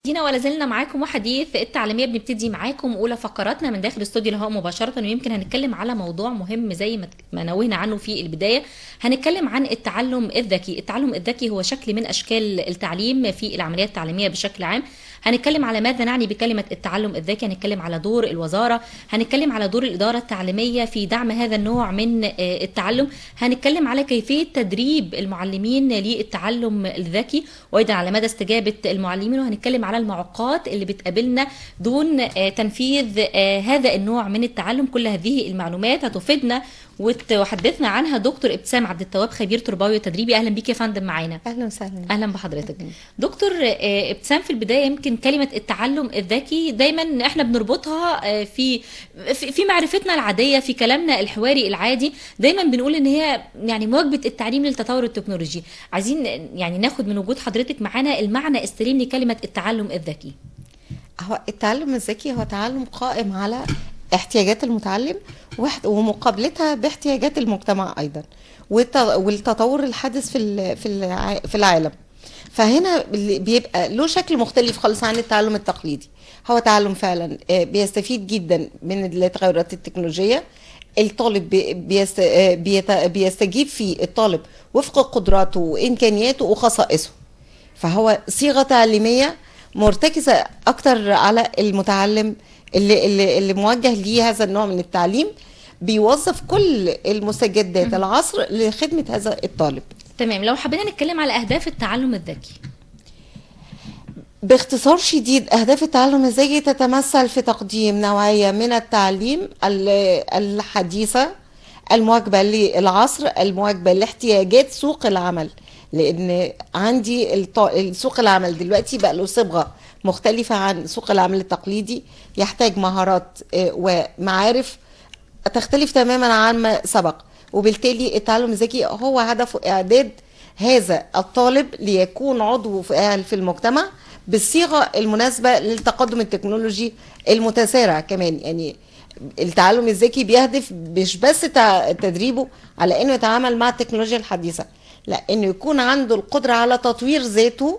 دينا ولا زلنا معاكم وحديث التعليميه بنبتدي معاكم اولى فقراتنا من داخل استوديو الهواء مباشره ويمكن هنتكلم على موضوع مهم زي ما ما نوهنا عنه في البدايه هنتكلم عن التعلم الذكي التعلم الذكي هو شكل من اشكال التعليم في العمليات التعليميه بشكل عام هنتكلم على ماذا نعني بكلمه التعلم الذكي هنتكلم على دور الوزاره هنتكلم على دور الاداره التعليميه في دعم هذا النوع من التعلم هنتكلم على كيفيه تدريب المعلمين للتعلم الذكي وايضا على مدى استجابه المعلمين وهنتكلم على المعوقات اللي بتقابلنا دون تنفيذ هذا النوع من التعلم كل هذه المعلومات هتفيدنا وتحدثنا عنها دكتور ابتسام عبد التواب خبير تربوي وتدريبي اهلا بيك يا فندم معانا اهلا وسهلا اهلا بحضرتك دكتور ابتسام في البدايه يمكن كلمه التعلم الذكي دايما احنا بنربطها في في معرفتنا العاديه في كلامنا الحواري العادي دايما بنقول ان هي يعني مواكبه التعليم للتطور التكنولوجي عايزين يعني ناخد من وجود حضرتك معانا المعنى السليم لكلمه التعلم الذكي هو التعلم الذكي هو تعلم قائم على احتياجات المتعلم ومقابلتها باحتياجات المجتمع ايضا والتطور الحادث في في العالم فهنا بيبقى له شكل مختلف خالص عن التعلم التقليدي هو تعلم فعلا بيستفيد جدا من التغيرات التكنولوجيه الطالب بيستجيب فيه الطالب وفق قدراته وامكانياته وخصائصه فهو صيغه تعليميه مرتكزه اكتر على المتعلم اللي اللي, اللي موجه ليه هذا النوع من التعليم بيوظف كل المستجدات العصر لخدمه هذا الطالب تمام لو حبينا نتكلم على اهداف التعلم الذكي باختصار شديد اهداف التعلم الذكي تتمثل في تقديم نوعيه من التعليم الحديثه المواكبه للعصر المواكبه لاحتياجات سوق العمل لان عندي سوق العمل دلوقتي بقى له صبغه مختلفه عن سوق العمل التقليدي يحتاج مهارات ومعارف تختلف تماما عن ما سبق وبالتالي التعلم الذكي هو هدفه اعداد هذا الطالب ليكون عضو في المجتمع بالصيغه المناسبه للتقدم التكنولوجي المتسارع كمان يعني التعلم الذكي بيهدف مش بس تدريبه على انه يتعامل مع التكنولوجيا الحديثه لا انه يكون عنده القدره على تطوير ذاته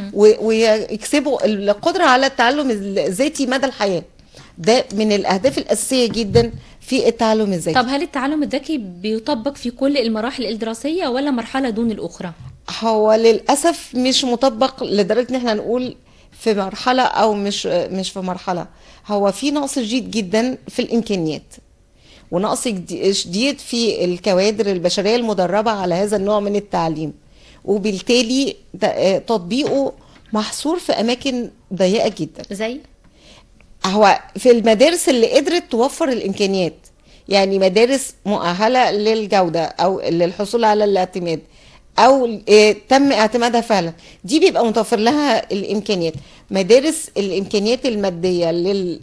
ويكسبوا القدره على التعلم الذاتي مدى الحياه ده من الاهداف الاساسيه جدا في التعلم الذكي طب هل التعلم الذكي بيطبق في كل المراحل الدراسيه ولا مرحله دون الاخرى هو للاسف مش مطبق لدرجه ان احنا نقول في مرحله او مش مش في مرحله هو في نقص شديد جدا في الامكانيات ونقص شديد في الكوادر البشريه المدربه على هذا النوع من التعليم وبالتالي تطبيقه محصور في اماكن ضيقه جدا زي هو في المدارس اللي قدرت توفر الامكانيات يعني مدارس مؤهله للجوده او للحصول على الاعتماد او تم اعتمادها فعلا دي بيبقى متوفر لها الامكانيات مدارس الامكانيات الماديه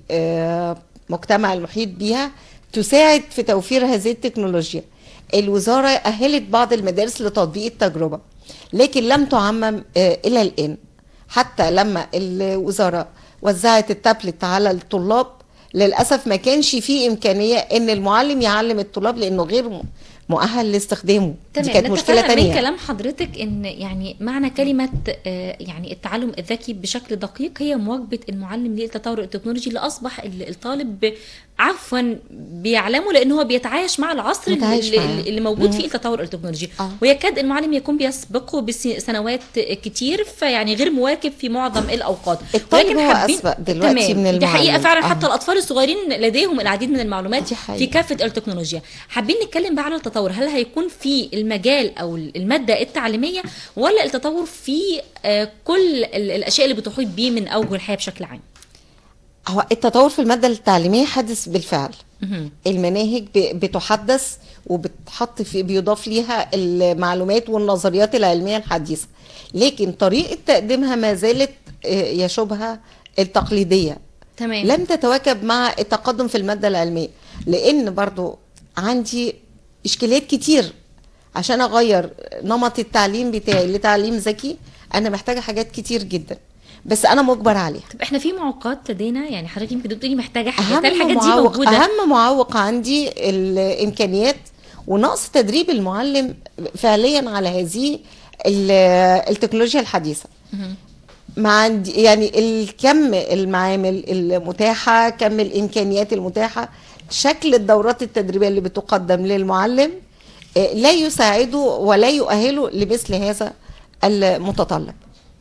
للمجتمع المحيط بيها تساعد في توفير هذه التكنولوجيا الوزاره اهلت بعض المدارس لتطبيق التجربه لكن لم تعمم الى الان حتى لما الوزاره وزعت التابلت على الطلاب للاسف ما كانش فيه امكانيه ان المعلم يعلم الطلاب لانه غير مؤهل لاستخدامه دي كانت مشكله تانية من كلام حضرتك ان يعني معنى كلمه يعني التعلم الذكي بشكل دقيق هي مواكبه المعلم للتطور التكنولوجي اللي اصبح الطالب عفوا بيعلمه لان هو بيتعايش مع العصر اللي, معاه. اللي موجود فيه التطور التكنولوجي آه. ويكاد المعلم يكون بيسبقه بسنوات كتير فيعني غير مواكب في معظم الاوقات الطالب هو اسبق دلوقتي من المعلم دي حقيقه فعلا آه. حتى الاطفال الصغيرين لديهم العديد من المعلومات في كافه التكنولوجيا حابين نتكلم بقى على التطور هل هيكون في المجال او الماده التعليميه ولا التطور في كل الاشياء اللي بتحيط بيه من اوجه الحياه بشكل عام هو التطور في المادة التعليمية حدث بالفعل المناهج بتحدث وبتحط في بيضاف ليها المعلومات والنظريات العلمية الحديثة لكن طريقة تقديمها ما زالت يشبه التقليدية تمام. لم تتواكب مع التقدم في المادة العلمية لأن برضو عندي إشكاليات كتير عشان أغير نمط التعليم بتاعي لتعليم ذكي أنا محتاجة حاجات كتير جدا بس انا مجبر عليها طب احنا في معوقات لدينا يعني حضرتك يمكن بتقولي محتاجه حاجات اهم الحاجات معوق دي موجوده اهم معوق عندي الامكانيات ونقص تدريب المعلم فعليا على هذه التكنولوجيا الحديثه ما عندي يعني الكم المعامل المتاحة كم الإمكانيات المتاحة شكل الدورات التدريبية اللي بتقدم للمعلم آه، لا يساعده ولا يؤهله لمثل هذا المتطلب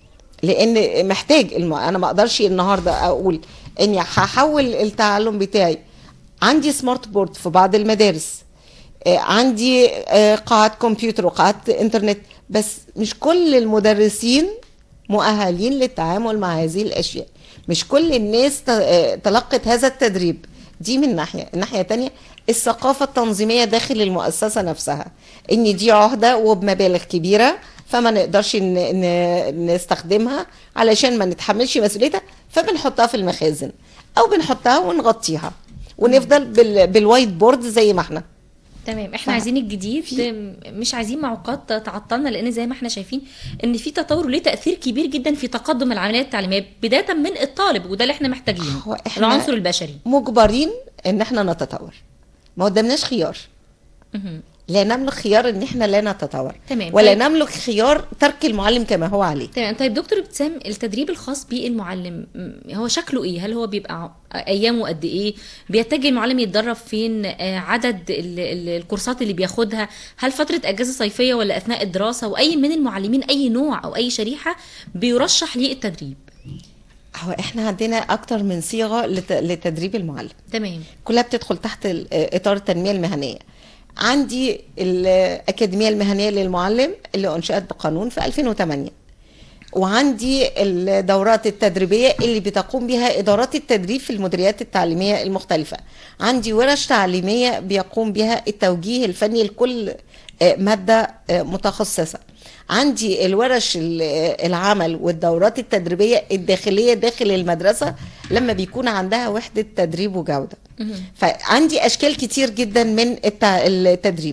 لان محتاج الم... انا ما اقدرش النهارده اقول اني هحول التعلم بتاعي عندي سمارت بورد في بعض المدارس آه، عندي آه، قاعات كمبيوتر وقاعات انترنت بس مش كل المدرسين مؤهلين للتعامل مع هذه الاشياء مش كل الناس ت- آه، تلقت هذا التدريب دي من ناحيه الناحيه التانية الثقافه التنظيميه داخل المؤسسه نفسها ان دي عهده وبمبالغ كبيره فما نقدرش ن- ن- نستخدمها علشان ما نتحملش مسؤوليتها فبنحطها في المخازن او بنحطها ونغطيها ونفضل بال... بالوايت بورد زي ما احنا تمام احنا ف- عايزين الجديد في- مش عايزين معوقات تعطلنا لان زي ما احنا شايفين ان في تطور وليه تاثير كبير جدا في تقدم العمليه التعليميه بدايه من الطالب وده اللي احنا محتاجينه هو إحنا- العنصر البشري مجبرين ان احنا نتطور ما قدامناش خيار مهم. لا نملك خيار ان احنا لا نتطور تمام. ولا طيب. نملك خيار ترك المعلم كما هو عليه تمام طيب دكتور ابتسام التدريب الخاص بالمعلم م، هو شكله ايه هل هو بيبقى ايامه قد ايه بيتجه المعلم يتدرب فين آه، عدد ال- ال- الكورسات اللي بياخدها هل فتره اجازه صيفيه ولا اثناء الدراسه واي من المعلمين اي نوع او اي شريحه بيرشح للتدريب هو احنا عندنا اكتر من صيغه لت... لتدريب المعلم تمام كلها بتدخل تحت ال- اطار التنميه المهنيه عندي الاكاديميه المهنيه للمعلم اللي انشئت بقانون في 2008 وعندي الدورات التدريبيه اللي بتقوم بها ادارات التدريب في المديريات التعليميه المختلفه عندي ورش تعليميه بيقوم بها التوجيه الفني لكل آه، ماده آه، متخصصه عندي الورش ال- آه، العمل والدورات التدريبيه الداخليه داخل المدرسه لما بيكون عندها وحده تدريب وجوده مهم. فعندي اشكال كتير جدا من التع- التدريب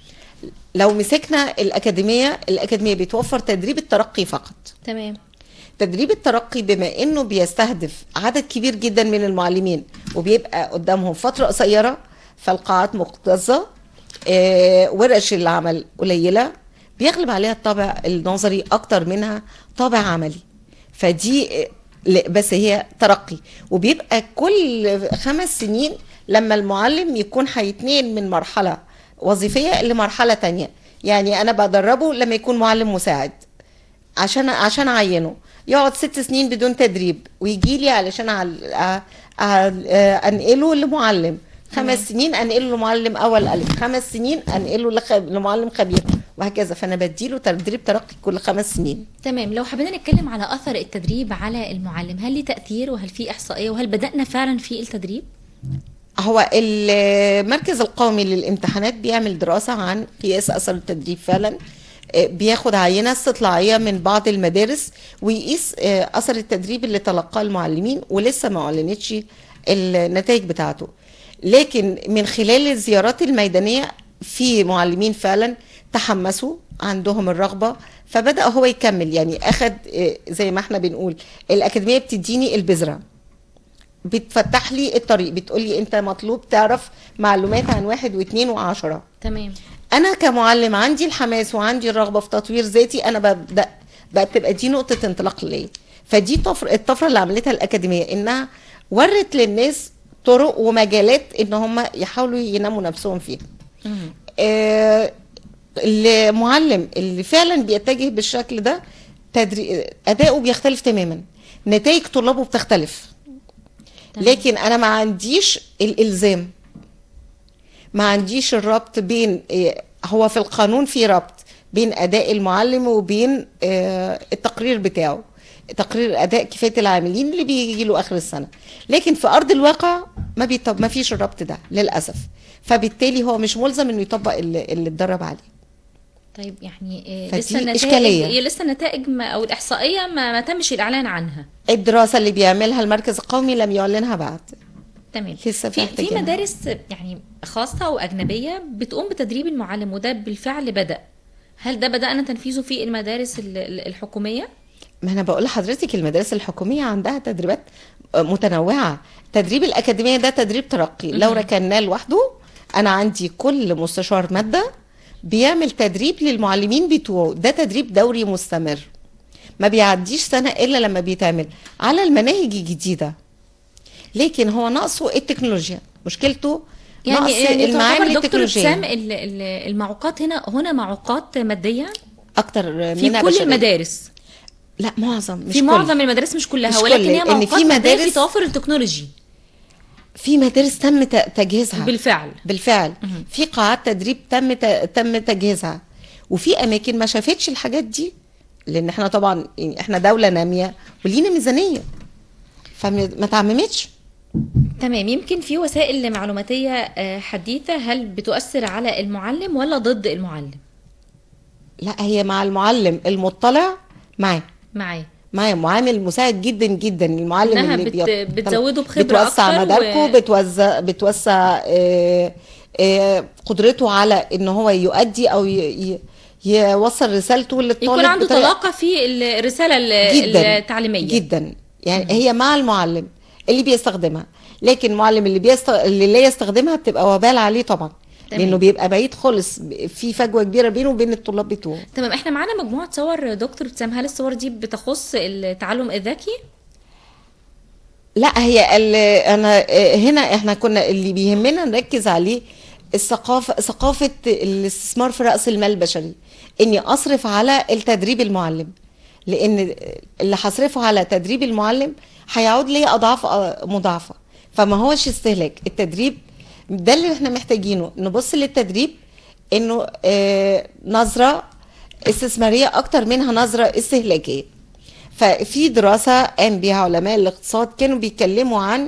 لو مسكنا الاكاديميه الاكاديميه بتوفر تدريب الترقي فقط تمام تدريب الترقي بما انه بيستهدف عدد كبير جدا من المعلمين وبيبقى قدامهم فتره قصيره فالقاعات مكتظه آه، ورش العمل قليله بيغلب عليها الطابع النظري اكتر منها طابع عملي فدي آه، لا، بس هي ترقي وبيبقى كل خمس سنين لما المعلم يكون هيتنقل من مرحله وظيفيه لمرحله تانية يعني انا بدربه لما يكون معلم مساعد عشان عشان اعينه يقعد ست سنين بدون تدريب ويجي لي علشان أعل... أ- أ- انقله لمعلم خمس سنين انقله لمعلم اول الف خمس سنين انقله لخ... لمعلم خبير وهكذا فانا بديله تدريب ترقي كل خمس سنين تمام لو حبينا نتكلم على اثر التدريب على المعلم هل ليه تاثير وهل في احصائيه وهل بدانا فعلا في التدريب هو المركز القومي للامتحانات بيعمل دراسة عن قياس أثر التدريب فعلا آه، بياخد عينة استطلاعية من بعض المدارس ويقيس آه، أثر التدريب اللي تلقاه المعلمين ولسه ما أعلنتش النتائج بتاعته لكن من خلال الزيارات الميدانية في معلمين فعلا تحمسوا عندهم الرغبة فبدأ هو يكمل يعني أخد آه، زي ما احنا بنقول الأكاديمية بتديني البذرة بتفتح لي الطريق بتقول لي انت مطلوب تعرف معلومات عن واحد واثنين وعشرة تمام انا كمعلم عندي الحماس وعندي الرغبه في تطوير ذاتي انا ببدا بقى تبقى دي نقطه انطلاق ليا فدي طفر الطفره اللي عملتها الاكاديميه انها ورت للناس طرق ومجالات ان هم يحاولوا ينموا نفسهم فيها مهم. آه، المعلم اللي فعلا بيتجه بالشكل ده تدري... اداؤه بيختلف تماما نتائج طلابه بتختلف تمام. لكن انا ما عنديش الالزام ما عنديش الربط بين آه، هو في القانون في ربط بين اداء المعلم وبين آه، التقرير بتاعه تقرير اداء كفايه العاملين اللي بيجي له اخر السنه لكن في ارض الواقع ما بيطب ما فيش الربط ده للاسف فبالتالي هو مش ملزم انه يطبق اللي, اللي اتدرب عليه طيب يعني آه، فدي لسه النتائج إشكالية. هي لسه النتائج ما او الاحصائيه ما, ما تمش الاعلان عنها الدراسه اللي بيعملها المركز القومي لم يعلنها بعد تمام لسه في في في محتاجينها. مدارس يعني خاصه واجنبيه بتقوم بتدريب المعلم وده بالفعل بدا هل ده بدانا تنفيذه في المدارس ال- ال- الحكوميه ما انا بقول لحضرتك المدارس الحكوميه عندها تدريبات متنوعه تدريب الاكاديميه ده تدريب ترقي لو ركناه لوحده انا عندي كل مستشار ماده بيعمل تدريب للمعلمين بتوعه ده تدريب دوري مستمر ما بيعديش سنة إلا لما بيتعمل على المناهج الجديدة لكن هو ناقصه التكنولوجيا مشكلته نقص يعني المعامل تعتبر دكتور التكنولوجية ابتسام ال- ال- المعوقات هنا هنا معوقات ماديه أكتر في منها كل بشرية. المدارس لا معظم مش في كل. معظم المدارس مش كلها مش ولكن كل، هي لأن معوقات في ماديه في مدارس- توافر التكنولوجي في مدارس تم ت- تجهيزها بالفعل بالفعل في قاعات تدريب تم ت- تم تجهيزها وفي اماكن ما شافتش الحاجات دي لان احنا طبعا يعني احنا دوله ناميه ولينا ميزانيه فما تعممتش تمام يمكن في وسائل معلوماتيه آه، حديثه هل بتؤثر على المعلم ولا ضد المعلم لا هي مع المعلم المطلع معاه معاه معاه معامل مساعد جدا جدا المعلم إنها اللي بت- بيط- بتزوده بخبرة بتوسع أكتر مداركه و- بتوزع بتوسع آه، آه، قدرته على ان هو يؤدي او ي- ي- يوصل رسالته للطالب يكون عنده بطريقة- طلاقه في الرساله ال- جدا التعليميه جدا يعني هي مع المعلم اللي بيستخدمها لكن المعلم اللي بيست... اللي لا يستخدمها بتبقى وبال عليه طبعا تمام. لانه بيبقى بعيد خالص في فجوه كبيره بينه وبين الطلاب بتوعه تمام احنا معانا مجموعه صور دكتور ابتسام هل الصور دي بتخص التعلم الذكي لا هي ال... انا آه، هنا احنا كنا اللي بيهمنا نركز عليه الثقافه ثقافه الاستثمار في راس المال البشري اني اصرف على التدريب المعلم لان اللي هصرفه على تدريب المعلم هيعود لي اضعاف آه، مضاعفه فما هوش استهلاك التدريب ده اللي احنا محتاجينه نبص للتدريب انه آه، نظره استثماريه اكتر منها نظره استهلاكيه ففي دراسة قام بها علماء الاقتصاد كانوا بيتكلموا عن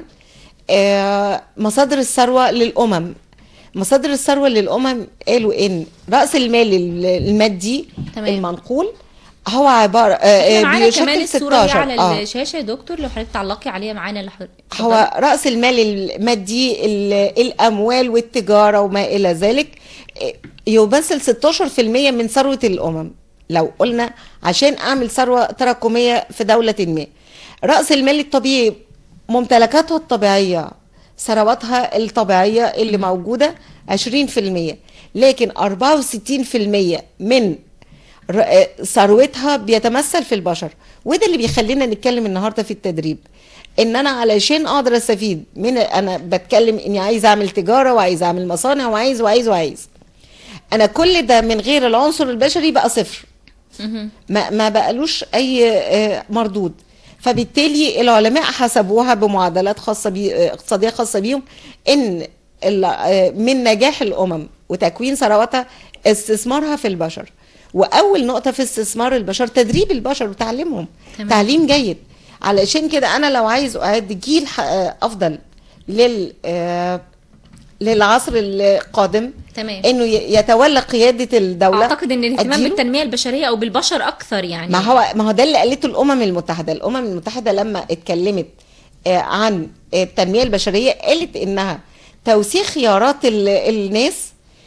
آه، مصادر الثروة للأمم مصادر الثروة للأمم قالوا إن رأس المال ال- المادي تمام. المنقول هو عبارة آه، احنا آه، معانا كمان بيشكل الصوره دي 16 على آه. الشاشه يا دكتور لو حضرتك تعلقي عليها معانا لحضرتك هو رأس المال المادي ال- الأموال والتجارة وما إلى ذلك إيه، يمثل 16% من ثروة الأمم لو قلنا عشان أعمل ثروة تراكمية في دولة ما رأس المال الطبيعي ممتلكاتها الطبيعية ثرواتها الطبيعية اللي موجودة 20% لكن 64% من ر- ثروتها بيتمثل في البشر وده اللي بيخلينا نتكلم النهارده في التدريب ان انا علشان اقدر استفيد من انا بتكلم اني عايز اعمل تجاره وعايز اعمل مصانع وعايز وعايز وعايز انا كل ده من غير العنصر البشري بقى صفر مهم. ما ما بقالوش اي آه، مردود فبالتالي العلماء حسبوها بمعادلات خاصه بي آه، اقتصاديه خاصه بيهم ان ال- آه، من نجاح الامم وتكوين ثرواتها استثمارها في البشر واول نقطه في استثمار البشر تدريب البشر وتعليمهم تمام. تعليم جيد علشان كده انا لو عايز اعد جيل ح- آه، افضل لل آه، للعصر القادم تمام انه ي- يتولى قياده الدوله اعتقد ان الاهتمام أديله؟ بالتنميه البشريه او بالبشر اكثر يعني ما هو ما هو ده اللي قالته الامم المتحده الامم المتحده لما اتكلمت آه، عن آه، التنميه البشريه قالت انها توسيع خيارات ال- الناس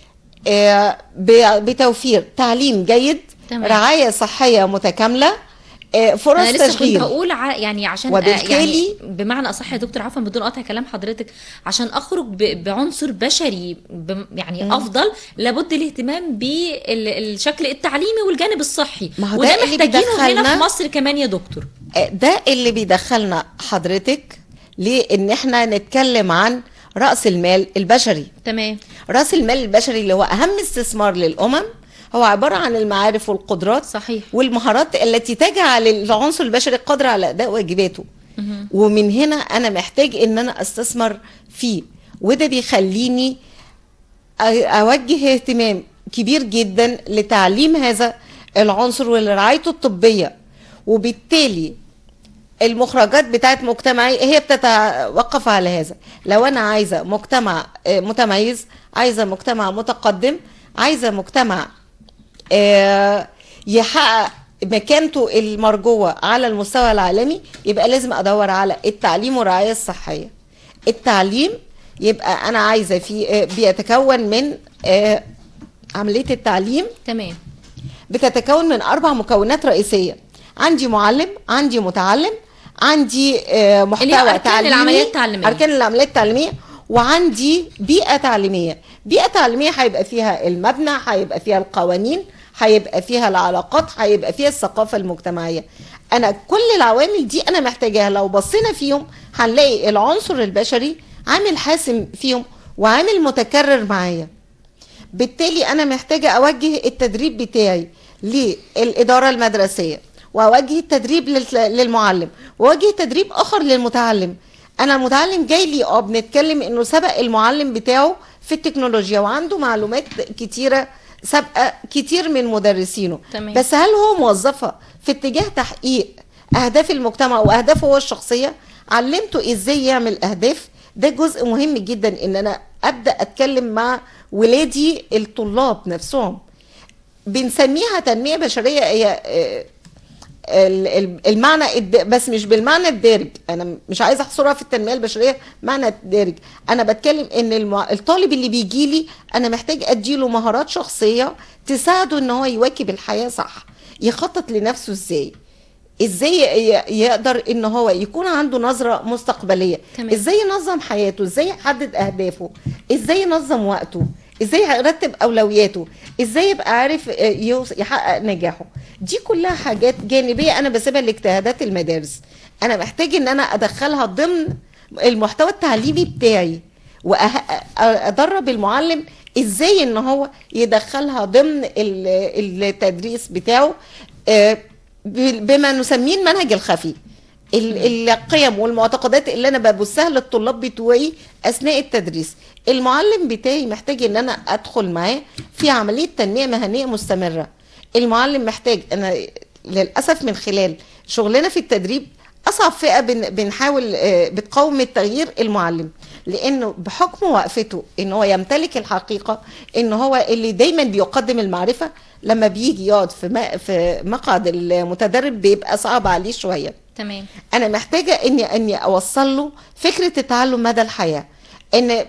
آه، ب- بتوفير تعليم جيد تمام. رعايه صحيه متكامله آه، فرص انا لسه كنت تشغيل هقول ع... يعني عشان وبالتالي- يعني بمعنى اصح يا دكتور عفوا بدون قطع كلام حضرتك عشان اخرج ب... بعنصر بشري ب... يعني مم. افضل لابد الاهتمام بالشكل التعليمي والجانب الصحي ما هو وده ده اللي محتاجينه هنا بيدخلنا- في مصر كمان يا دكتور آه، ده اللي بيدخلنا حضرتك لان احنا نتكلم عن راس المال البشري تمام راس المال البشري اللي هو اهم استثمار للامم هو عباره عن المعارف والقدرات صحيح والمهارات التي تجعل العنصر البشري قادر على اداء واجباته مهم. ومن هنا انا محتاج ان انا استثمر فيه وده بيخليني أ- اوجه اهتمام كبير جدا لتعليم هذا العنصر ولرعايته الطبيه وبالتالي المخرجات بتاعت مجتمعي هي بتتوقف على هذا لو انا عايزه مجتمع آه، متميز عايزه مجتمع متقدم عايزه مجتمع آه، يحقق مكانته المرجوة على المستوى العالمي يبقى لازم أدور على التعليم والرعاية الصحية التعليم يبقى أنا عايزة في آه، بيتكون من آه، عملية التعليم تمام بتتكون من أربع مكونات رئيسية عندي معلم عندي متعلم عندي آه، محتوى اللي هي أركان تعليمي العملية التعليمية. أركان العملية التعليمية وعندي بيئة تعليمية بيئة تعليمية هيبقى فيها المبنى هيبقى فيها القوانين هيبقى فيها العلاقات هيبقى فيها الثقافة المجتمعية أنا كل العوامل دي أنا محتاجاها لو بصينا فيهم هنلاقي العنصر البشري عامل حاسم فيهم وعامل متكرر معايا بالتالي انا محتاجه اوجه التدريب بتاعي للاداره المدرسيه واوجه التدريب لل- للمعلم واوجه تدريب اخر للمتعلم انا المتعلم جاي لي اه بنتكلم انه سبق المعلم بتاعه في التكنولوجيا وعنده معلومات كتيره سابقه كتير من مدرسينه تمام. بس هل هو موظفه في اتجاه تحقيق اهداف المجتمع واهدافه هو الشخصيه علمته ازاي يعمل اهداف ده جزء مهم جدا ان انا ابدا اتكلم مع ولادي الطلاب نفسهم بنسميها تنميه بشريه هي آه، ال- ال- المعنى الد- بس مش بالمعنى الدارج انا مش عايزه احصرها في التنميه البشريه معنى الدارج انا بتكلم ان المع... الطالب اللي بيجي لي انا محتاج اديله مهارات شخصيه تساعده ان هو يواكب الحياه صح يخطط لنفسه ازاي ازاي ي- يقدر ان هو يكون عنده نظره مستقبليه تمام. ازاي ينظم حياته ازاي يحدد اهدافه ازاي ينظم وقته ازاي يرتب اولوياته ازاي يبقى عارف آه، يوص- يحقق نجاحه دي كلها حاجات جانبيه انا بسيبها لاجتهادات المدارس انا محتاج ان انا ادخلها ضمن المحتوى التعليمي بتاعي وادرب المعلم ازاي ان هو يدخلها ضمن ال- التدريس بتاعه آه، ب- بما نسميه المنهج الخفي ال- القيم والمعتقدات اللي انا ببثها للطلاب بتوعي اثناء التدريس المعلم بتاعي محتاج ان انا ادخل معاه في عمليه تنميه مهنيه مستمره المعلم محتاج انا للاسف من خلال شغلنا في التدريب اصعب فئه بن بنحاول آه، بتقاوم التغيير المعلم لانه بحكم وقفته ان هو يمتلك الحقيقه ان هو اللي دايما بيقدم المعرفه لما بيجي يقعد في م- في مقعد المتدرب بيبقى صعب عليه شويه تمام انا محتاجه اني اني اوصل له فكره التعلم مدى الحياه ان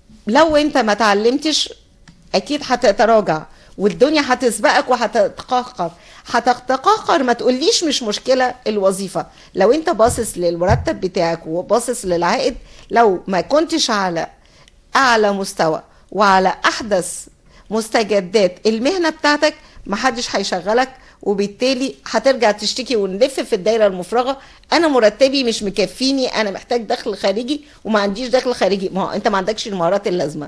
لو انت ما تعلمتش اكيد هتتراجع والدنيا هتسبقك وهتتقهقر هتتقهقر ما تقوليش مش مشكله الوظيفه لو انت باصص للمرتب بتاعك وباصص للعائد لو ما كنتش على اعلى مستوى وعلى احدث مستجدات المهنه بتاعتك محدش هيشغلك وبالتالي هترجع تشتكي ونلف في الدايره المفرغه انا مرتبي مش مكفيني انا محتاج دخل خارجي وما عنديش دخل خارجي ما هو انت ما عندكش المهارات اللازمه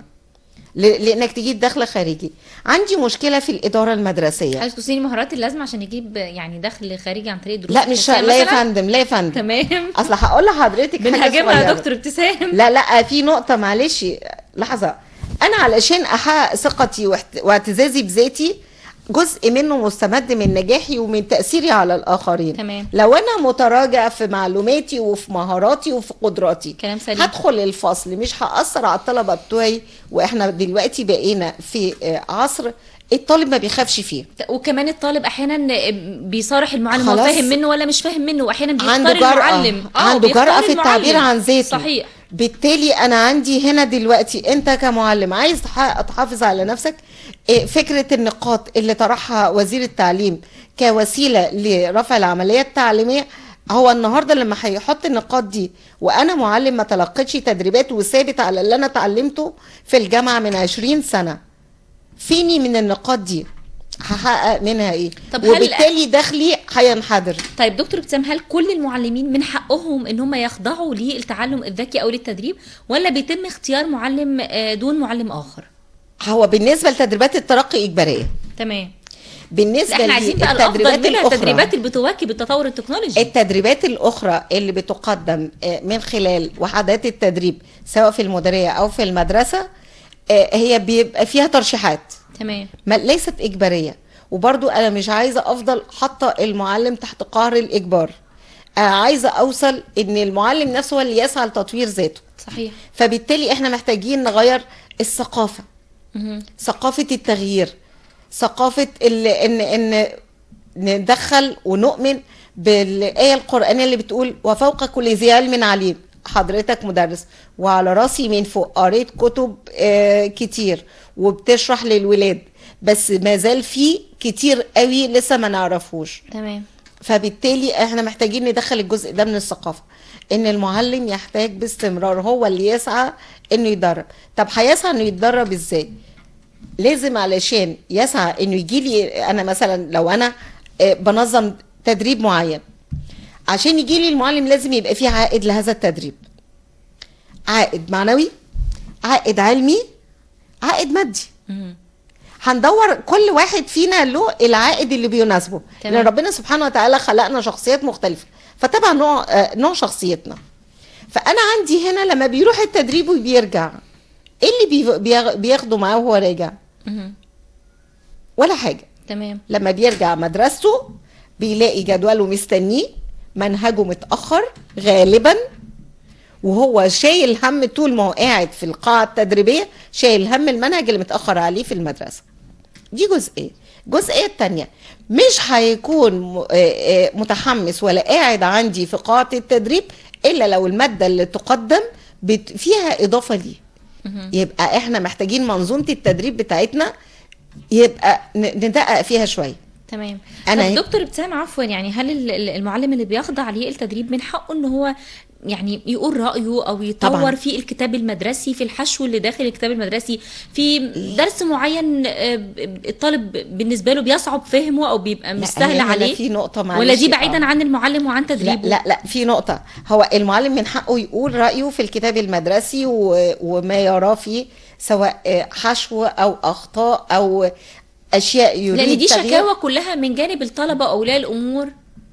ل- لانك تجيب دخل خارجي عندي مشكله في الاداره المدرسيه عايز توصلي المهارات اللازمه عشان يجيب يعني دخل خارجي عن طريق دروس لا مش خصوصية لا يا مثلاً؟ فندم لا يا فندم تمام اصل هقول لحضرتك حاجه بنهاجمها يا صغيرة. دكتور ابتسام لا لا في نقطة معلش لحظة أنا علشان أحقق ثقتي واحت- واعتزازي بذاتي جزء منه مستمد من نجاحي ومن تأثيري على الآخرين تمام. لو أنا متراجع في معلوماتي وفي مهاراتي وفي قدراتي كلام سليم. هدخل الفصل مش هأثر على الطلبة بتوعي وإحنا دلوقتي بقينا في آه، عصر الطالب ما بيخافش فيه وكمان الطالب احيانا بيصارح المعلم هو خلاص. فاهم منه ولا مش فاهم منه واحيانا بيختار عنده جرأة المعلم آه، عنده بيختار جرأة في التعبير المعلم. عن ذاته صحيح بالتالي انا عندي هنا دلوقتي انت كمعلم عايز تح- تحافظ على نفسك إيه، فكرة النقاط اللي طرحها وزير التعليم كوسيلة لرفع العملية التعليمية هو النهارده لما هيحط النقاط دي وانا معلم ما تلقيتش تدريبات وثابت على اللي انا اتعلمته في الجامعه من 20 سنه فيني من النقاط دي هحقق منها ايه طب هل- وبالتالي دخلي هينحدر طيب دكتور ابتسام هل كل المعلمين من حقهم ان هم يخضعوا للتعلم الذكي او للتدريب ولا بيتم اختيار معلم آه، دون معلم اخر هو بالنسبه لتدريبات الترقي اجباريه تمام بالنسبه لا احنا عايزين بقى الافضل للتدريبات منها الأخرى. التدريبات اللي بتواكب التطور التكنولوجي التدريبات الأخرى اللي بتقدم آه، من خلال وحدات التدريب سواء في المديرية أو في المدرسة آه، هي بيبقى فيها ترشيحات تمام ما ليست إجبارية وبرضو أنا مش عايزة أفضل حاطة المعلم تحت قهر الإجبار أنا عايزة أوصل إن المعلم نفسه هو اللي يسعى لتطوير ذاته صحيح فبالتالي إحنا محتاجين نغير الثقافة مهم. ثقافة التغيير ثقافة ال- ان ان ندخل ونؤمن بالآية القرآنية اللي بتقول وفوق كل ذي علم عليم حضرتك مدرس وعلى راسي من فوق قريت كتب آه، كتير وبتشرح للولاد بس ما زال في كتير قوي لسه ما نعرفوش تمام فبالتالي احنا محتاجين ندخل الجزء ده من الثقافه ان المعلم يحتاج باستمرار هو اللي يسعى انه يدرب طب هيسعى انه يتدرب ازاي لازم علشان يسعى انه يجي لي انا مثلا لو انا آه، بنظم تدريب معين عشان يجي لي المعلم لازم يبقى فيه عائد لهذا التدريب عائد معنوي عائد علمي عائد مادي مهم. هندور كل واحد فينا له العائد اللي بيناسبه تمام. لان ربنا سبحانه وتعالى خلقنا شخصيات مختلفه فتبع نوع آه، نوع شخصيتنا فانا عندي هنا لما بيروح التدريب وبيرجع ايه اللي بي- بياخ- بياخده معاه وهو راجع مهم. ولا حاجه تمام لما بيرجع مدرسته بيلاقي جدوله مستنيه منهجه متأخر غالبا وهو شايل هم طول ما هو قاعد في القاعة التدريبية شايل هم المنهج اللي متأخر عليه في المدرسة دي جزئية الجزئية التانية مش هيكون م- آه، آه، متحمس ولا قاعد عندي في قاعة التدريب إلا لو المادة اللي تقدم بت- فيها إضافة ليه مهم. يبقى احنا محتاجين منظومة التدريب بتاعتنا يبقى ن- ندقق فيها شوية تمام أنا طب هيك- دكتور ابتسام عفوا يعني هل ال- ال- المعلم اللي بيخضع للتدريب من حقه ان هو يعني يقول رأيه او يطور طبعاً. في الكتاب المدرسي في الحشو اللي داخل الكتاب المدرسي في درس معين آه، ب- الطالب بالنسبة له بيصعب فهمه او بيبقى مش لا، سهل هنا عليه في نقطة معلش ولا دي آه. بعيدا عن المعلم وعن لا تدريبه لا لا في نقطة هو المعلم من حقه يقول رأيه في الكتاب المدرسي و- وما يراه فيه سواء آه، حشو أو أخطاء أو أشياء يريد لان دي تغيير شكاوى كلها من جانب الطلبة واولياء الامور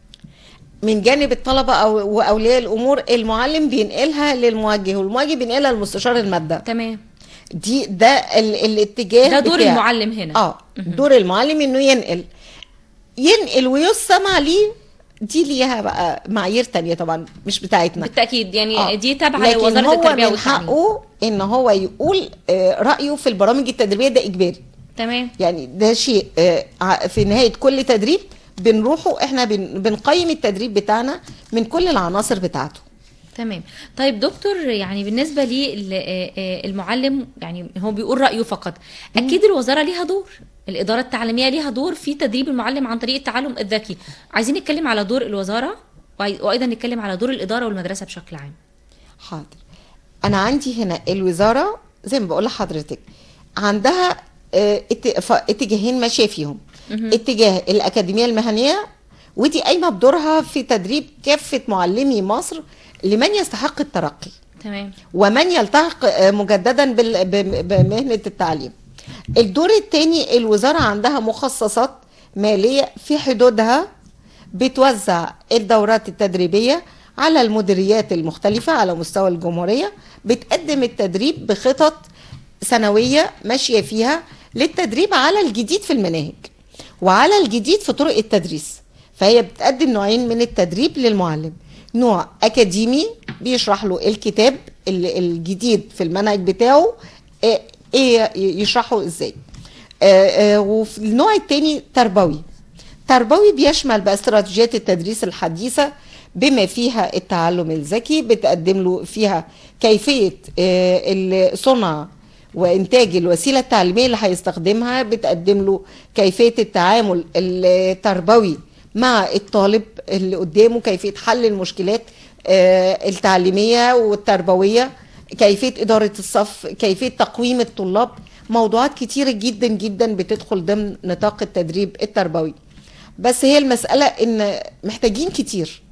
من جانب الطلبة أو وأولياء الأمور المعلم بينقلها للموجه والموجه بينقلها لمستشار المادة تمام دي ده ال الاتجاه ده دور بتاع- المعلم هنا اه دور المعلم انه ينقل ينقل ويستمع ليه دي ليها بقى معايير تانية طبعا مش بتاعتنا بالتاكيد يعني آه. دي تابعة لكن لوزارة هو التربية من والتعليم حقه ان هو يقول آه، رايه في البرامج التدريبيه ده اجباري تمام يعني ده شيء آه، ع- في نهايه كل تدريب بنروحه احنا بن- بنقيم التدريب بتاعنا من كل العناصر بتاعته تمام طيب دكتور يعني بالنسبة للمعلم يعني هو بيقول رأيه فقط أكيد الوزارة ليها دور الإدارة التعليمية ليها دور في تدريب المعلم عن طريق التعلم الذكي عايزين نتكلم على دور الوزارة وعاي- وأيضا نتكلم على دور الإدارة والمدرسة بشكل عام حاضر انا عندي هنا الوزاره زي ما بقول لحضرتك عندها آه، ات- ف- اتجاهين ماشيه فيهم اتجاه الاكاديميه المهنيه ودي قايمه بدورها في تدريب كافه معلمي مصر لمن يستحق الترقي تمام ومن يلتحق آه، مجددا بال- بم- بمهنه التعليم الدور الثاني الوزاره عندها مخصصات ماليه في حدودها بتوزع الدورات التدريبيه على المديريات المختلفه على مستوى الجمهوريه بتقدم التدريب بخطط سنويه ماشيه فيها للتدريب على الجديد في المناهج وعلى الجديد في طرق التدريس فهي بتقدم نوعين من التدريب للمعلم نوع اكاديمي بيشرح له الكتاب ال- الجديد في المنهج بتاعه آه، ايه يشرحه ازاي آه، آه، وفي النوع التاني تربوي تربوي بيشمل بقى استراتيجيات التدريس الحديثة بما فيها التعلم الذكي بتقدم له فيها كيفية آه، ال- صنع وإنتاج الوسيلة التعليمية اللي هيستخدمها بتقدم له كيفية التعامل التربوي مع الطالب اللي قدامه كيفية حل المشكلات آه، التعليمية والتربوية كيفية إدارة الصف كيفية تقويم الطلاب موضوعات كتيرة جدا جدا بتدخل ضمن نطاق التدريب التربوي بس هي المسألة إن محتاجين كتير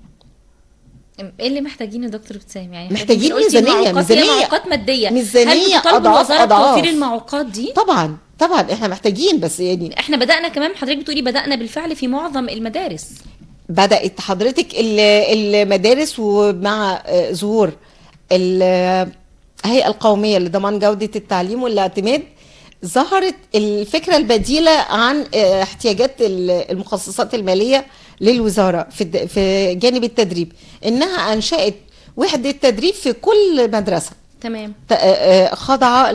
ايه اللي محتاجينه يا دكتور ابتسام يعني محتاجين قلتي ميزانية، معوقات- هي ميزانية. معوقات مادية ميزانية هل بتطالبوا أضعاف- الوزارة أضعاف. بتوفير المعوقات دي طبعا طبعا احنا محتاجين بس يعني احنا بدأنا كمان حضرتك بتقولي بدأنا بالفعل في معظم المدارس بدأت حضرتك ال- المدارس ومع آه، ظهور ال- الهيئة القومية لضمان جودة التعليم والاعتماد ظهرت الفكرة البديلة عن آه، احتياجات ال- المخصصات المالية للوزارة في الد- في جانب التدريب إنها أنشأت وحدة تدريب في كل مدرسة تمام ت- آه، خاضعة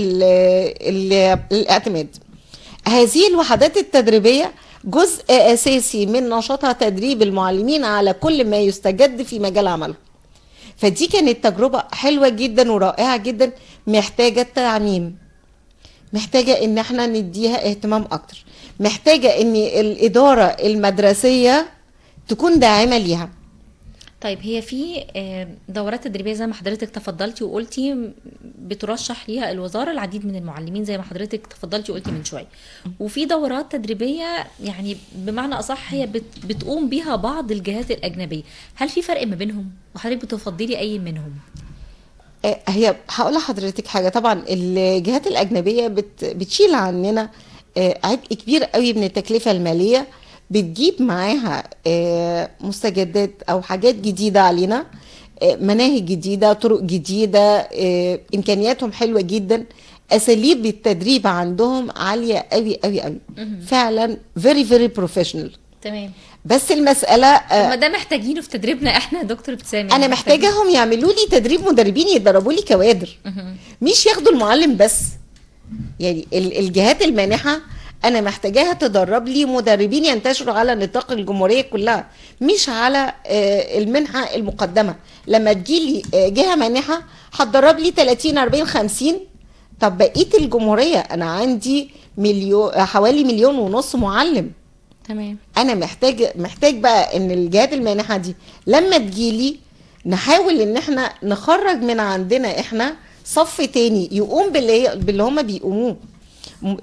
للاعتماد هذه الوحدات التدريبية جزء أساسي من نشاطها تدريب المعلمين على كل ما يستجد في مجال عمله فدي كانت تجربة حلوة جدا ورائعة جدا محتاجة تعميم محتاجة ان احنا نديها اهتمام اكتر محتاجة ان الادارة المدرسية تكون داعمة ليها طيب هي في آه، دورات تدريبيه زي ما حضرتك تفضلتي وقلتي م- بترشح ليها الوزاره العديد من المعلمين زي ما حضرتك تفضلتي وقلتي من شويه وفي دورات تدريبيه يعني بمعنى اصح هي بت- بتقوم بيها بعض الجهات الاجنبيه هل في فرق ما بينهم وحضرتك بتفضلي اي منهم آه، هي هقول لحضرتك حاجه طبعا الجهات الاجنبيه بت بتشيل عننا آه، عبء كبير قوي من التكلفه الماليه بتجيب معاها آه، مستجدات او حاجات جديده علينا آه، مناهج جديده طرق جديده آه، امكانياتهم حلوه جدا اساليب التدريب عندهم عاليه قوي قوي قوي فعلا very very professional تمام بس المساله آه، ما ده محتاجينه في تدريبنا احنا يا دكتور ابتسام انا يعني محتاجين- محتاجاهم يعملوا لي تدريب مدربين يدربوا لي كوادر مهم. مش ياخدوا المعلم بس يعني ال- الجهات المانحه انا محتاجاها تدرب لي مدربين ينتشروا على نطاق الجمهوريه كلها مش على آه، المنحه المقدمه لما تجيلي آه، جهه مانحه هتدرب لي 30 40 50 طب بقيه الجمهوريه انا عندي مليون حوالي مليون ونص معلم تمام انا محتاج محتاج بقى ان الجهات المانحه دي لما تجيلي نحاول ان احنا نخرج من عندنا احنا صف تاني يقوم باللي هي- باللي هم بيقوموه م-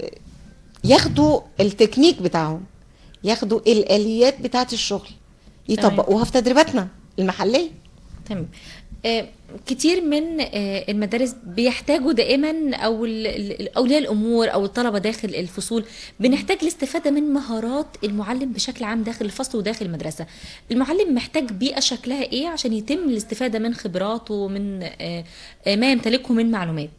ياخدوا التكنيك بتاعهم ياخدوا الاليات بتاعت الشغل يطبقوها في تدريباتنا المحليه تمام آه، كتير من آه، المدارس بيحتاجوا دائما او ال- ال- اولياء الامور او الطلبه داخل الفصول بنحتاج الاستفاده من مهارات المعلم بشكل عام داخل الفصل وداخل المدرسه المعلم محتاج بيئه شكلها ايه عشان يتم الاستفاده من خبراته ومن آه، آه، ما يمتلكه من معلومات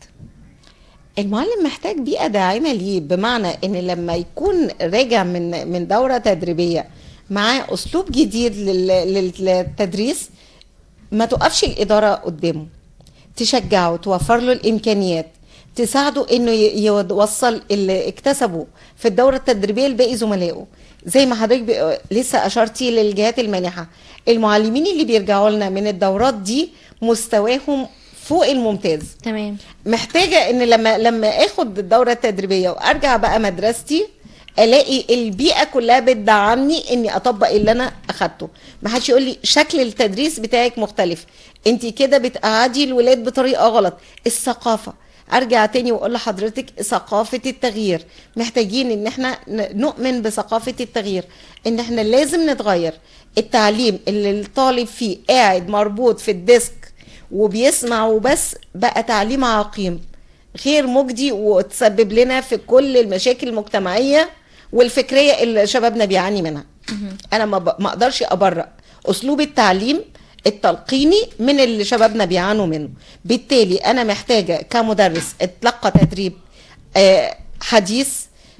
المعلم محتاج بيئة داعمة ليه بمعنى ان لما يكون راجع من من دورة تدريبية معاه اسلوب جديد لل- لل- للتدريس ما توقفش الإدارة قدامه تشجعه توفر له الإمكانيات تساعده انه ي- يوصل اللي اكتسبه في الدورة التدريبية لباقي زملائه زي ما حضرتك بي- لسه اشرتي للجهات المانحة المعلمين اللي بيرجعوا لنا من الدورات دي مستواهم فوق الممتاز تمام محتاجه ان لما لما اخد الدوره التدريبيه وارجع بقى مدرستي الاقي البيئه كلها بتدعمني اني اطبق اللي انا اخدته ما حدش يقول لي شكل التدريس بتاعك مختلف انت كده بتقعدي الولاد بطريقه غلط الثقافه ارجع تاني واقول لحضرتك ثقافه التغيير محتاجين ان احنا ن- نؤمن بثقافه التغيير ان احنا لازم نتغير التعليم اللي الطالب فيه قاعد مربوط في الديسك وبيسمع وبس بقى تعليم عقيم غير مجدي وتسبب لنا في كل المشاكل المجتمعيه والفكريه اللي شبابنا بيعاني منها انا ما ب- ما اقدرش ابرأ اسلوب التعليم التلقيني من اللي شبابنا بيعانوا منه بالتالي انا محتاجه كمدرس اتلقى تدريب آه، حديث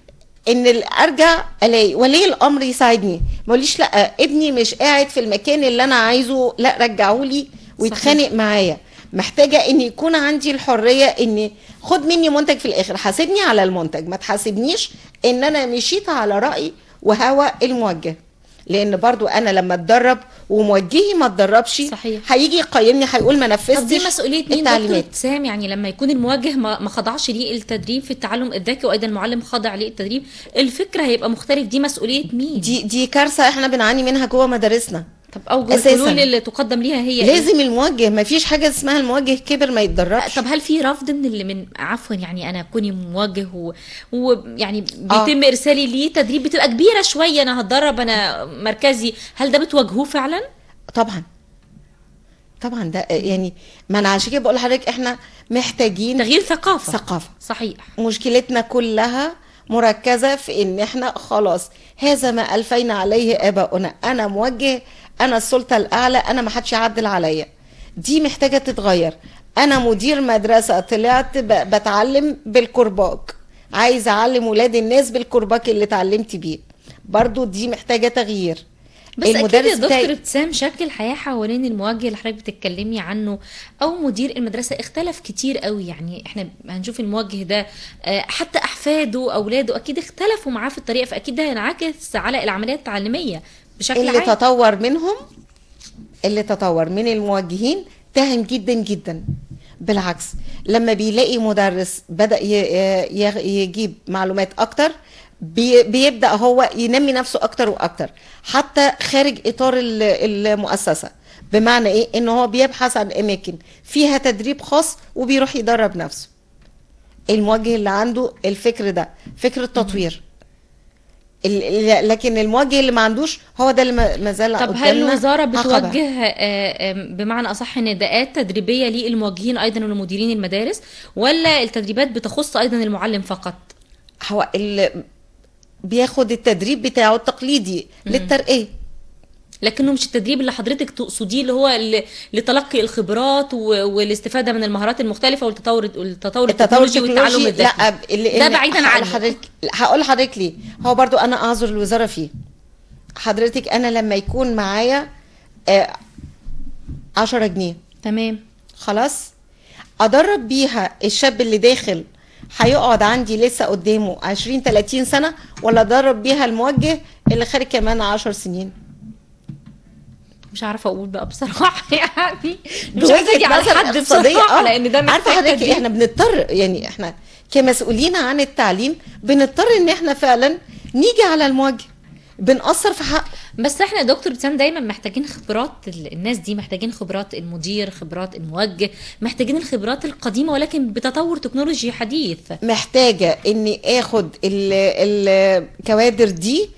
ان ال- ارجع الاقي ولي الامر يساعدني ما يقوليش لا ابني مش قاعد في المكان اللي انا عايزه لا رجعوا لي ويتخانق معايا محتاجه ان يكون عندي الحريه اني خد مني منتج في الاخر حاسبني على المنتج ما تحاسبنيش ان انا مشيت على راي وهوى الموجه لان برضو انا لما اتدرب وموجهي ما اتدربش صحيح. هيجي يقيمني هيقول ما طب دي نفذتش مسؤوليه مين دكتور التعليمات ابتسام يعني لما يكون الموجه ما ما خضعش ليه التدريب في التعلم الذكي وايضا المعلم خضع ليه التدريب الفكره هيبقى مختلف دي مسؤوليه مين دي دي كارثه احنا بنعاني منها جوه مدارسنا طب اوجه أساساً. الحلول اللي تقدم ليها هي إيه؟ لازم الموجه ما فيش حاجه اسمها الموجه كبر ما يتدربش طب هل في رفض من اللي من عفوا يعني انا كوني موجه و- ويعني آه. بيتم ارسالي ليه تدريب بتبقى كبيره شويه انا هتدرب انا مركزي هل ده بتواجهوه فعلا طبعا طبعا ده يعني ما انا عشان كده بقول لحضرتك احنا محتاجين تغيير ثقافه ثقافه صحيح مشكلتنا كلها مركزه في ان احنا خلاص هذا ما الفينا عليه اباؤنا انا موجه انا السلطه الاعلى انا ما حدش يعدل عليا دي محتاجه تتغير انا مدير مدرسه طلعت ب- بتعلم بالكرباج عايز اعلم ولاد الناس بالكرباج اللي اتعلمت بيه برضو دي محتاجه تغيير بس اكيد يا دكتور بتاعي- ابتسام شكل الحياه حوالين الموجه اللي حضرتك بتتكلمي عنه او مدير المدرسه اختلف كتير قوي يعني احنا هنشوف الموجه ده آه، حتى احفاده اولاده اكيد اختلفوا معاه في الطريقه فاكيد ده هينعكس على العمليه التعليميه بشكل اللي عام تطور منهم اللي تطور من الموجهين تهم جدا جدا بالعكس لما بيلاقي مدرس بدأ ي- ي- يجيب معلومات أكتر بي- بيبدأ هو ينمي نفسه أكتر وأكتر حتى خارج إطار ال- المؤسسة بمعنى ايه ان هو بيبحث عن اماكن فيها تدريب خاص وبيروح يدرب نفسه الموجه اللي عنده الفكر ده فكر التطوير ال- ال- لكن الموجه اللي ما عندوش هو ده اللي ما ما زال طب هل قدامنا الوزاره عقبة. بتوجه آه، آم، بمعنى اصح نداءات تدريبيه للموجهين ايضا ولمديرين المدارس ولا التدريبات بتخص ايضا المعلم فقط هو اللي بياخد التدريب بتاعه التقليدي للترقيه لكنه مش التدريب اللي حضرتك تقصديه اللي هو ل- لتلقي الخبرات و- والاستفاده من المهارات المختلفه والتطور التطور التطور التكنولوجي والتعلم التكنولوجي الذكي لا اللي ده اللي بعيدا هقول عنه لحضرتك هقول لحضرتك ليه هو برضو انا اعذر الوزاره فيه حضرتك انا لما يكون معايا آه 10 جنيه تمام خلاص ادرب بيها الشاب اللي داخل هيقعد عندي لسه قدامه 20 30 سنه ولا ادرب بيها الموجه اللي خارج كمان 10 سنين مش عارفه اقول بقى بصراحه يعني مش بوجهة عايزه اجي على نظر حد اقتصادية، بصراحه آه. لان ده عارفه محتاج حضرتك تدريب. احنا بنضطر يعني احنا كمسؤولين عن التعليم بنضطر ان احنا فعلا نيجي على الموجه بنأثر في حقه بس احنا يا دكتور بسام دايما محتاجين خبرات ال- الناس دي محتاجين خبرات المدير خبرات الموجه محتاجين الخبرات القديمه ولكن بتطور تكنولوجي حديث محتاجه اني اخد ال- الكوادر دي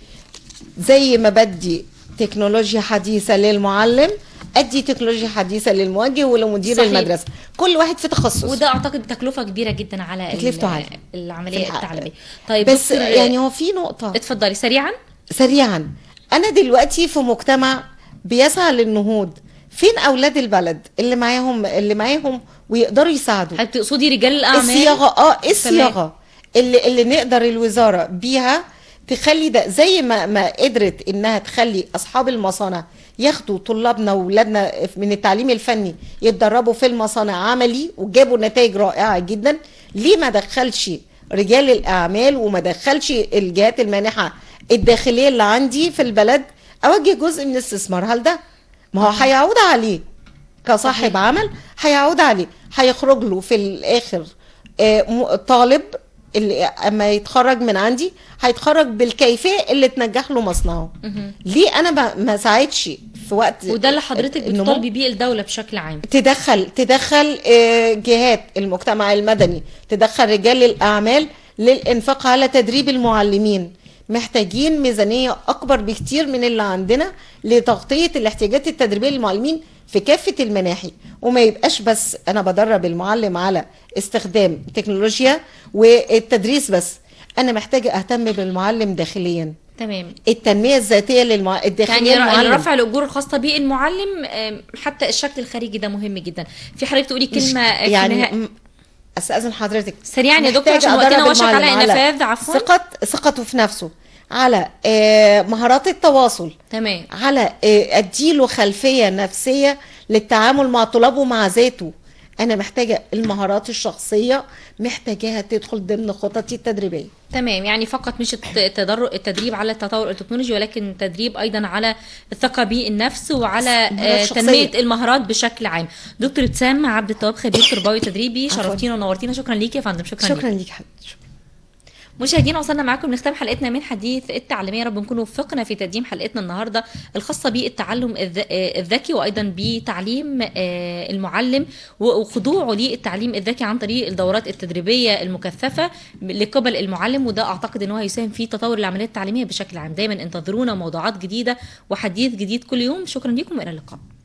زي ما بدي تكنولوجيا حديثه للمعلم ادي تكنولوجيا حديثه للموجه ولمدير صحيح. المدرسه كل واحد في تخصص وده اعتقد بتكلفه كبيره جدا على ال- تكلفته عالية. العمليه في الحق. التعليميه طيب بس دكتور، يعني هو في نقطه اتفضلي سريعا سريعا انا دلوقتي في مجتمع بيسعى للنهوض فين اولاد البلد اللي معاهم اللي معاهم ويقدروا يساعدوا هل تقصدي رجال الاعمال الصياغه اه إيه الصياغه اللي اللي نقدر الوزاره بيها تخلي ده زي ما ما قدرت انها تخلي اصحاب المصانع ياخدوا طلابنا واولادنا من التعليم الفني يتدربوا في المصانع عملي وجابوا نتائج رائعه جدا ليه ما دخلش رجال الاعمال وما دخلش الجهات المانحه الداخليه اللي عندي في البلد اوجه جزء من الاستثمار هل ده ما هو هيعود عليه كصاحب صحيح. عمل هيعود عليه هيخرج له في الاخر آه، م- طالب اللي اما يتخرج من عندي هيتخرج بالكيفيه اللي تنجح له مصنعه مهم. ليه انا ما- ما ساعدش في وقت وده اللي حضرتك النمو؟ بتطالبي بيه الدوله بشكل عام تدخل تدخل آه، جهات المجتمع المدني تدخل رجال الاعمال للانفاق على تدريب المعلمين محتاجين ميزانيه اكبر بكتير من اللي عندنا لتغطيه الاحتياجات التدريبيه للمعلمين في كافه المناحي وما يبقاش بس انا بدرب المعلم على استخدام تكنولوجيا والتدريس بس انا محتاجه اهتم بالمعلم داخليا تمام التنميه الذاتيه للمع... الداخليه يعني للمعلم رفع الاجور الخاصه بالمعلم آم، حتى الشكل الخارجي ده مهم جدا في حضرتك تقولي مش- كلمه في يعني نهاية- م- استاذن حضرتك سريعا يا دكتور محتاج عشان وقتنا أدرب وشك على المعلم النفاذ عفوا ثقة ثقته في نفسه على آه، مهارات التواصل تمام على آه، اديله خلفية نفسية للتعامل مع طلابه ومع ذاته انا محتاجة المهارات الشخصية محتاجاها تدخل ضمن خططي التدريبية تمام يعني فقط مش الت- التدر- التدريب على التطور التكنولوجي ولكن تدريب ايضا على الثقه بالنفس وعلى مهارات آه، شخصية. تنميه المهارات بشكل عام دكتور ابتسام عبد التواب خبير تربوي تدريبي عفواً. شرفتينا ونورتينا شكرا ليكي يا فندم شكرا, شكرا ليكي. ليك حبيبتي شكراً. مشاهدينا وصلنا معاكم لختام حلقتنا من حديث التعليمية يا رب نكون وفقنا في تقديم حلقتنا النهاردة الخاصة بالتعلم الذ- آه، الذكي وأيضا بتعليم آه، المعلم وخضوعه للتعليم الذكي عن طريق الدورات التدريبية المكثفة لقبل المعلم وده أعتقد أنه هيساهم في تطور العملية التعليمية بشكل عام دايما انتظرونا موضوعات جديدة وحديث جديد كل يوم شكرا لكم وإلى اللقاء